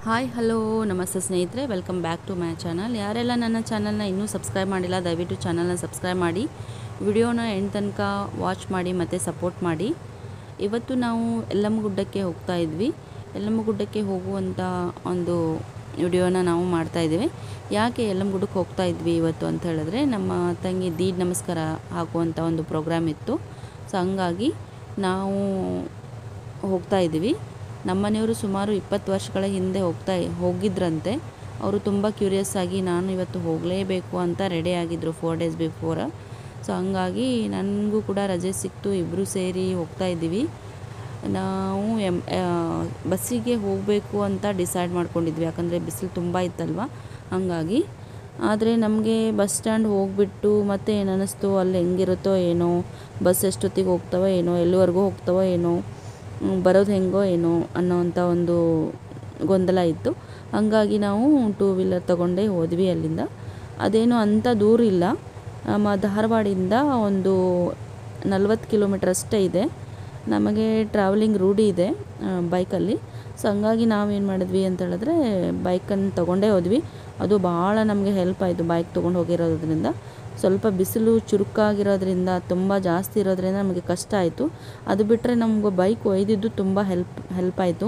hi hello ನಮಸ್ತೆ ಸ್ನೇಹಿತರೆ welcome back to my channel ಯಾರೆಲ್ಲ ನನ್ನ ಚಾನಲ್ನ ಇನ್ನೂ ಸಬ್ಸ್ಕ್ರೈಬ್ ಮಾಡಿಲ್ಲ ದಯವಿಟ್ಟು ಚಾನಲ್ನ ಸಬ್ಸ್ಕ್ರೈಬ್ ಮಾಡಿ ವಿಡಿಯೋನ ಎಂಡ್ ತನಕ ವಾಚ್ ಮಾಡಿ ಮತ್ತು ಸಪೋರ್ಟ್ ಮಾಡಿ ಇವತ್ತು ನಾವು ಎಲ್ಲಮ್ಮಗುಡ್ಡಕ್ಕೆ ಹೋಗ್ತಾ ಇದ್ವಿ ಎಲ್ಲಮ್ಮಗುಡ್ಡಕ್ಕೆ ಹೋಗುವಂಥ ಒಂದು ವಿಡಿಯೋನ ನಾವು ಮಾಡ್ತಾ ಇದ್ದೀವಿ ಯಾಕೆ ಎಲ್ಲಮ್ಮಗುಡ್ಡಕ್ಕೆ ಹೋಗ್ತಾ ಇದ್ವಿ ಇವತ್ತು ಅಂತ ಹೇಳಿದ್ರೆ ನಮ್ಮ ತಂಗಿ ದೀಡ್ ನಮಸ್ಕಾರ ಹಾಕುವಂಥ ಒಂದು ಪ್ರೋಗ್ರಾಮ್ ಇತ್ತು ಸೊ ಹಂಗಾಗಿ ನಾವು ಹೋಗ್ತಾ ಇದ್ದೀವಿ ನಮ್ಮನೆಯವರು ಸುಮಾರು ಇಪ್ಪತ್ತು ವರ್ಷಗಳ ಹಿಂದೆ ಹೋಗ್ತಾ ಹೋಗಿದ್ರಂತೆ ಅವರು ತುಂಬ ಕ್ಯೂರಿಯಸ್ ಆಗಿ ನಾನು ಇವತ್ತು ಹೋಗಲೇಬೇಕು ಅಂತ ರೆಡಿ ಆಗಿದ್ದರು ಫೋರ್ ಡೇಸ್ ಬಿಫೋರ ಸೊ ಹಂಗಾಗಿ ನನಗೂ ಕೂಡ ರಜೆ ಸಿಕ್ತು ಇಬ್ಬರು ಸೇರಿ ಹೋಗ್ತಾ ಇದ್ದೀವಿ ನಾವು ಎಮ್ ಬಸ್ಸಿಗೆ ಹೋಗಬೇಕು ಅಂತ ಡಿಸೈಡ್ ಮಾಡ್ಕೊಂಡಿದ್ವಿ ಯಾಕಂದರೆ ಬಿಸಿಲು ತುಂಬ ಇತ್ತಲ್ವ ಹಾಗಾಗಿ ಆದರೆ ನಮಗೆ ಬಸ್ ಸ್ಟ್ಯಾಂಡ್ ಹೋಗಿಬಿಟ್ಟು ಮತ್ತೆ ಏನು ಅನ್ನಿಸ್ತು ಅಲ್ಲಿ ಹೆಂಗಿರುತ್ತೋ ಏನೋ ಬಸ್ ಎಷ್ಟೊತ್ತಿಗೆ ಹೋಗ್ತಾವೋ ಏನೋ ಎಲ್ಲಿವರೆಗೂ ಹೋಗ್ತಾವೋ ಏನೋ ಹ್ಮ್, ಬರೋದು ಹೆಂಗೋ ಏನೋ ಅನ್ನೋವಂಥ ಒಂದು ಗೊಂದಲ ಇತ್ತು ಹಂಗಾಗಿ ನಾವು ಟೂ ವೀಲರ್ ತಗೊಂಡೇ ಹೋದ್ವಿ ಅಲ್ಲಿಂದ ಅದೇನು ಅಂಥ ದೂರ ಇಲ್ಲ ನಮ್ಮ ಧಾರವಾಡಿಂದ ಒಂದು ನಲ್ವತ್ತು ಕಿಲೋಮೀಟ್ರ್ ಅಷ್ಟೇ ಇದೆ ನಮಗೆ ಟ್ರಾವೆಲಿಂಗ್ ರೂಢಿ ಇದೆ ಬೈಕಲ್ಲಿ ಸೊ ಹಂಗಾಗಿ ನಾವೇನು ಮಾಡಿದ್ವಿ ಅಂತ ಹೇಳಿದ್ರೆ ಬೈಕನ್ನು ತೊಗೊಂಡೇ ಹೋದ್ವಿ ಅದು ಭಾಳ ನಮಗೆ ಹೆಲ್ಪ್ ಆಯಿತು ಬೈಕ್ ತೊಗೊಂಡು ಹೋಗಿರೋದ್ರಿಂದ ಸ್ವಲ್ಪ ಬಿಸಿಲು ಚುರುಕಾಗಿರೋದ್ರಿಂದ ತುಂಬ ಜಾಸ್ತಿ ಇರೋದ್ರಿಂದ ನಮಗೆ ಕಷ್ಟ ಆಯಿತು ಅದು ಬಿಟ್ಟರೆ ನಮ್ಗೆ ಬೈಕ್ ಒಯ್ದಿದ್ದು ತುಂಬ ಹೆಲ್ಪ್ ಹೆಲ್ಪ್ ಆಯಿತು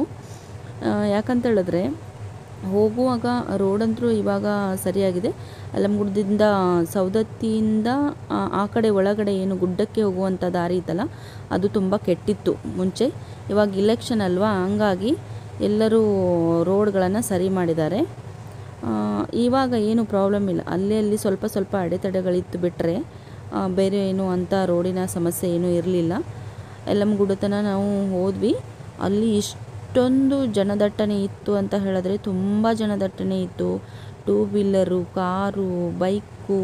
ಯಾಕಂತ ಹೇಳಿದ್ರೆ ಹೋಗುವಾಗ ರೋಡಂತೂ ಇವಾಗ ಸರಿಯಾಗಿದೆ ಅಲ್ಲಮಗುಡ್ದಿಂದ ಸೌದತ್ತಿಯಿಂದ ಆ, ಆ ಕಡೆ ಒಳಗಡೆ ಏನು ಗುಡ್ಡಕ್ಕೆ ಹೋಗುವಂಥ ದಾರಿ ಇತ್ತಲ್ಲ ಅದು ತುಂಬ ಕೆಟ್ಟಿತ್ತು ಮುಂಚೆ ಇವಾಗ ಇಲೆಕ್ಷನ್ ಅಲ್ವಾ ಹಂಗಾಗಿ ಎಲ್ಲರೂ ರೋಡ್ಗಳನ್ನು ಸರಿ ಮಾಡಿದ್ದಾರೆ ಆ, ಇವಾಗ ಏನು ಪ್ರಾಬ್ಲಮ್ ಇಲ್ಲ ಅಲ್ಲೇ ಅಲ್ಲಿ ಸ್ವಲ್ಪ ಸ್ವಲ್ಪ ಅಡೆತಡೆಗಳಿತ್ತು ಬಿಟ್ಟರೆ ಬೇರೆ ಏನು ಅಂಥ ರೋಡಿನ ಸಮಸ್ಯೆ ಏನೂ ಇರಲಿಲ್ಲ ಎಲ್ಲಮ್ಮಗುಡ್ಡ ತನಕ ನಾವು ಹೋದ್ವಿ ಅಲ್ಲಿ ಇಷ್ಟೊಂದು ಜನದಟ್ಟಣೆ ಇತ್ತು ಅಂತ ಹೇಳಿದ್ರೆ ತುಂಬ ಜನದಟ್ಟಣೆ ಇತ್ತು two wheeler car bike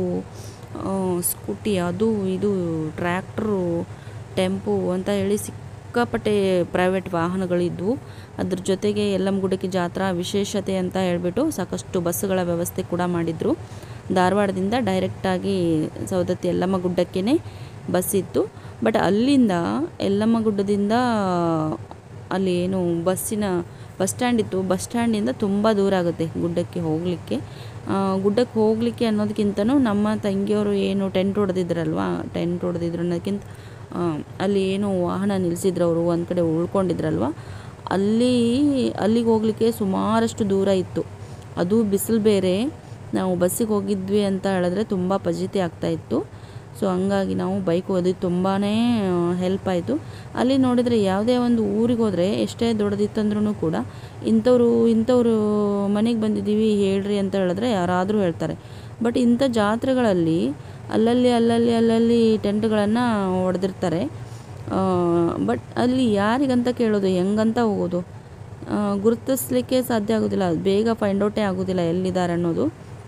scooty ಅದು ಇದು ಟ್ರ್ಯಾಕ್ಟ್ರು ಟೆಂಪು ಅಂತ ಹೇಳಿ ಸಿಕ್ಕಾಪಟ್ಟೆ ಪ್ರೈವೇಟ್ ವಾಹನಗಳಿದ್ವು ಅದ್ರ ಜೊತೆಗೆ ಯಲ್ಲಮ್ಮಗುಡ್ಡಕ್ಕೆ ಜಾತ್ರಾ ವಿಶೇಷತೆ ಅಂತ ಹೇಳಿಬಿಟ್ಟು ಸಾಕಷ್ಟು ಬಸ್ಸುಗಳ ವ್ಯವಸ್ಥೆ ಕೂಡ ಮಾಡಿದರು ಧಾರವಾಡದಿಂದ ಡೈರೆಕ್ಟಾಗಿ ಸೌದತ್ತಿ ಯಲ್ಲಮ್ಮ ಗುಡ್ಡಕ್ಕೇ ಬಸ್ ಇತ್ತು ಬಟ್ ಅಲ್ಲಿಂದ ಯಲ್ಲಮ್ಮ ಗುಡ್ಡದಿಂದ ಅಲ್ಲಿ ಏನು ಬಸ್ಸಿನ ಬಸ್ ಸ್ಟ್ಯಾಂಡ್ ಇತ್ತು ಬಸ್ ಸ್ಟ್ಯಾಂಡಿಂದ ತುಂಬ ದೂರ ಆಗುತ್ತೆ ಗುಡ್ಡಕ್ಕೆ ಹೋಗಲಿಕ್ಕೆ ಗುಡ್ಡಕ್ಕೆ ಹೋಗಲಿಕ್ಕೆ ಅನ್ನೋದಕ್ಕಿಂತನೂ ನಮ್ಮ ತಂಗಿಯವರು ಏನು ಟೆಂಟ್ ಹೊಡೆದಿದ್ರಲ್ವಾ ಟೆಂಟ್ ಹೊಡೆದಿದ್ರು ಅನ್ನೋದಕ್ಕಿಂತ ಆ, ಅಲ್ಲಿ ಏನು ವಾಹನ ನಿಲ್ಲಿಸಿದ್ರು ಅವರು ಒಂದು ಕಡೆ ಉಳ್ಕೊಂಡಿದ್ರಲ್ವ ಅಲ್ಲಿ ಅಲ್ಲಿಗೆ ಹೋಗಲಿಕ್ಕೆ ಸುಮಾರಷ್ಟು ದೂರ ಇತ್ತು ಅದು ಬಿಸಿಲು ಬೇರೆ ನಾವು ಬಸ್ಸಿಗೆ ಹೋಗಿದ್ವಿ ಅಂತ ಹೇಳಿದ್ರೆ ತುಂಬ ಫಜೀತಿ ಆಗ್ತಾಯಿತ್ತು ಸೊ ಹಂಗಾಗಿ ನಾವು ಬೈಕ್ ಓದಿದ್ದು ತುಂಬಾ ಹೆಲ್ಪ್ ಆಯಿತು ಅಲ್ಲಿ ನೋಡಿದರೆ ಯಾವುದೇ ಒಂದು ಊರಿಗೆ ಹೋದರೆ ಎಷ್ಟೇ ದೊಡ್ಡದಿತ್ತಂದ್ರೂ ಕೂಡ ಇಂಥವ್ರು ಇಂಥವ್ರು ಮನೆಗೆ ಬಂದಿದ್ದೀವಿ ಹೇಳ್ರಿ ಅಂತ ಹೇಳಿದ್ರೆ ಯಾರಾದರೂ ಹೇಳ್ತಾರೆ ಬಟ್ ಇಂಥ ಜಾತ್ರೆಗಳಲ್ಲಿ ಅಲ್ಲಲ್ಲಿ ಅಲ್ಲಲ್ಲಿ ಅಲ್ಲಲ್ಲಿ ಟೆಂಟ್ಗಳನ್ನು ಹೊಡೆದಿರ್ತಾರೆ ಬಟ್ ಅಲ್ಲಿ ಯಾರಿಗಂತ ಕೇಳೋದು ಹೆಂಗಂತ ಹೋಗೋದು ಆ, ಗುರುತಿಸ್ಲಿಕ್ಕೆ ಸಾಧ್ಯ ಆಗೋದಿಲ್ಲ ಬೇಗ ಫೈಂಡ್ ಔಟೇ ಆಗೋದಿಲ್ಲ ಎಲ್ಲಿದ್ದಾರೆ ಅನ್ನೋದು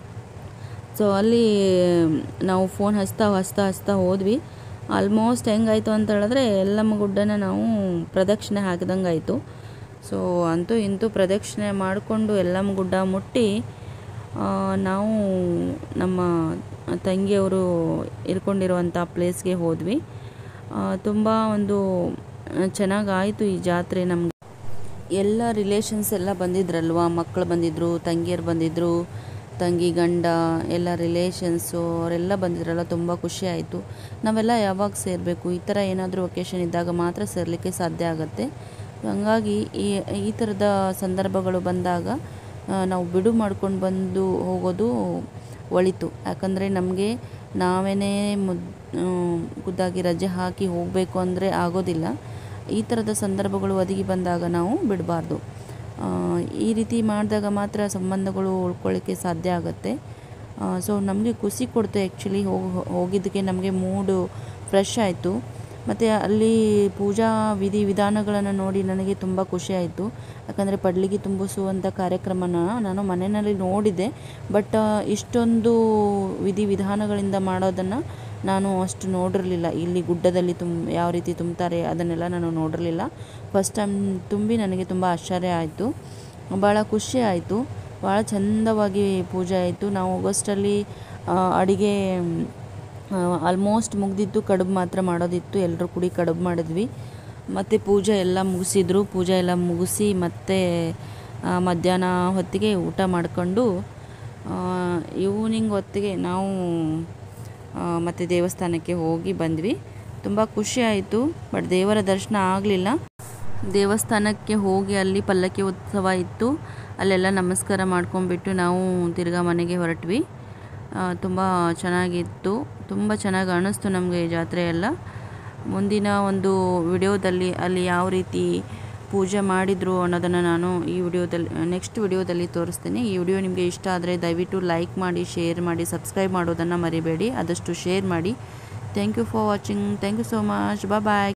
ಸೊ ಅಲ್ಲಿ ನಾವು ಫೋನ್ ಹಚ್ತಾ ಹಚ್ತಾ ಹಚ್ತಾ ಹೋದ್ವಿ ಆಲ್ಮೋಸ್ಟ್ ಹೆಂಗಾಯಿತು ಅಂತ ಹೇಳಿದ್ರೆ ಎಲ್ಲಮ್ಮ ಗುಡ್ಡನ ನಾವು ಪ್ರದಕ್ಷಿಣೆ ಹಾಕಿದಂಗೆ ಆಯಿತು ಸೊ ಅಂತೂ ಇಂತೂ ಪ್ರದಕ್ಷಿಣೆ ಮಾಡಿಕೊಂಡು ಎಲ್ಲಮ್ಮ ಗುಡ್ಡ ಮುಟ್ಟಿ ಆ, ನಾವು ನಮ್ಮ ತಂಗಿಯವರು ಇರ್ಕೊಂಡಿರುವಂಥ ಪ್ಲೇಸ್ಗೆ ಹೋದ್ವಿ ತುಂಬ ಒಂದು ಚೆನ್ನಾಗಾಯಿತು ಈ ಜಾತ್ರೆ ನಮ್ಗೆ ಎಲ್ಲ ರಿಲೇಷನ್ಸ್ ಎಲ್ಲ ಬಂದಿದ್ರಲ್ವ ಮಕ್ಕಳು ಬಂದಿದ್ದರು ತಂಗಿಯರು ಬಂದಿದ್ದರು ತಂಗಿ ಗಂಡ ಎಲ್ಲ ರಿಲೇಷನ್ಸು ಅವರೆಲ್ಲ ಬಂದಿದ್ರಲ್ಲ ತುಂಬ ಖುಷಿ ಆಯಿತು ನಾವೆಲ್ಲ ಯಾವಾಗ ಸೇರಬೇಕು ಈ ಥರ ಏನಾದರೂ ಒಕೇಶನ್ ಇದ್ದಾಗ ಮಾತ್ರ ಸೇರಲಿಕ್ಕೆ ಸಾಧ್ಯ ಆಗುತ್ತೆ ಹಂಗಾಗಿ ಈ ಈ ಥರದ ಸಂದರ್ಭಗಳು ಬಂದಾಗ ಆ, ನಾವು ಬಿಡು ಮಾಡ್ಕೊಂಡು ಬಂದು ಹೋಗೋದು ಒಳಿತು ಯಾಕಂದರೆ ನಮಗೆ ನಾವೇ ಮುದ್ ಆ, ಖುದ್ದಾಗಿ ರಜೆ ಹಾಕಿ ಹೋಗಬೇಕು ಅಂದರೆ ಆಗೋದಿಲ್ಲ ಈ ಥರದ ಸಂದರ್ಭಗಳು ಒದಗಿ ಬಂದಾಗ ನಾವು ಬಿಡಬಾರ್ದು ಈ ರೀತಿ ಮಾಡಿದಾಗ ಮಾತ್ರ ಸಂಬಂಧಗಳು ಉಳ್ಕೊಳ್ಳಿಕ್ಕೆ ಸಾಧ್ಯ ಆಗುತ್ತೆ ಸೊ ನಮಗೆ ಖುಷಿ ಕೊಡ್ತು ಆ್ಯಕ್ಚುಲಿ ಹೋಗಿ ಹೋಗಿದ್ದಕ್ಕೆ ನಮಗೆ ಮೂಡು ಫ್ರೆಶ್ ಆಯಿತು ಮತ್ತು ಅಲ್ಲಿ ಪೂಜಾ ವಿಧಿ ವಿಧಾನಗಳನ್ನು ನೋಡಿ ನನಗೆ ತುಂಬ ಖುಷಿ ಆಯಿತು ಯಾಕಂದರೆ ಪಡ್ಲಿಗೆ ತುಂಬಿಸುವಂಥ ಕಾರ್ಯಕ್ರಮನ ನಾನು ಮನೆಯಲ್ಲಿ ನೋಡಿದ್ದೆ ಬಟ್ ಇಷ್ಟೊಂದು ವಿಧಿ ವಿಧಾನಗಳಿಂದ ಮಾಡೋದನ್ನು ನಾನು ಅಷ್ಟು ನೋಡಿರಲಿಲ್ಲ ಇಲ್ಲಿ ಗುಡ್ಡದಲ್ಲಿ ತುಮ್ ಯಾವ ರೀತಿ ತುಂಬ್ತಾರೆ ಅದನ್ನೆಲ್ಲ ನಾನು ನೋಡಿರಲಿಲ್ಲ ಫಸ್ಟ್ ಟೈಮ್ ತುಂಬಿ ನನಗೆ ತುಂಬ ಆಶ್ಚರ್ಯ ಆಯಿತು ಭಾಳ ಖುಷಿ ಆಯಿತು ಭಾಳ ಚಂದವಾಗಿ ಪೂಜೆ ಆಯಿತು ನಾವು ಆಗಸ್ಟಲ್ಲಿ ಅಡುಗೆ ಆಲ್ಮೋಸ್ಟ್ ಮುಗ್ದಿತ್ತು ಕಡುಬು ಮಾತ್ರ ಮಾಡೋದಿತ್ತು ಎಲ್ಲರೂ ಕೂಡಿ ಕಡುಬು ಮಾಡಿದ್ವಿ ಮತ್ತು ಪೂಜೆ ಎಲ್ಲ ಮುಗಿಸಿದ್ರು ಪೂಜೆ ಎಲ್ಲ ಮುಗಿಸಿ ಮತ್ತೆ ಆ, ಮಧ್ಯಾಹ್ನ ಹೊತ್ತಿಗೆ ಊಟ ಮಾಡಿಕೊಂಡು ಈವ್ನಿಂಗ್ ಹೊತ್ತಿಗೆ ನಾವು ಆ, ಮತ್ತೆ ದೇವಸ್ಥಾನಕ್ಕೆ ಹೋಗಿ ಬಂದ್ವಿ ತುಂಬ ಖುಷಿ ಆಯಿತು ಬಟ್ ದೇವರ ದರ್ಶನ ಆಗಲಿಲ್ಲ ದೇವಸ್ಥಾನಕ್ಕೆ ಹೋಗಿ ಅಲ್ಲಿ ಪಲ್ಲಕ್ಕಿ ಉತ್ಸವ ಇತ್ತು ಅಲ್ಲೆಲ್ಲ ನಮಸ್ಕಾರ ಮಾಡ್ಕೊಂಡ್ಬಿಟ್ಟು ನಾವು ತಿರ್ಗಾ ಮನೆಗೆ ಹೊರಟ್ವಿ ತುಂಬ ಚೆನ್ನಾಗಿತ್ತು ತುಂಬ ಚೆನ್ನಾಗಿ ಅನ್ನಿಸ್ತು ನಮಗೆ ಈ ಜಾತ್ರೆ ಎಲ್ಲ ಮುಂದಿನ ಒಂದು ವಿಡಿಯೋದಲ್ಲಿ ಅಲ್ಲಿ ಯಾವ ರೀತಿ ಪೂಜೆ ಮಾಡಿದರು ಅನ್ನೋದನ್ನು ನಾನು ಈ ವಿಡಿಯೋದಲ್ಲಿ ನೆಕ್ಸ್ಟ್ ವಿಡಿಯೋದಲ್ಲಿ ತೋರಿಸ್ತೀನಿ ಈ ವಿಡಿಯೋ ನಿಮಗೆ ಇಷ್ಟ ಆದರೆ ದಯವಿಟ್ಟು ಲೈಕ್ ಮಾಡಿ ಶೇರ್ ಮಾಡಿ ಸಬ್ಸ್ಕ್ರೈಬ್ ಮಾಡೋದನ್ನು ಮರಿಬೇಡಿ ಆದಷ್ಟು ಶೇರ್ ಮಾಡಿ thank you for watching thank you so much bye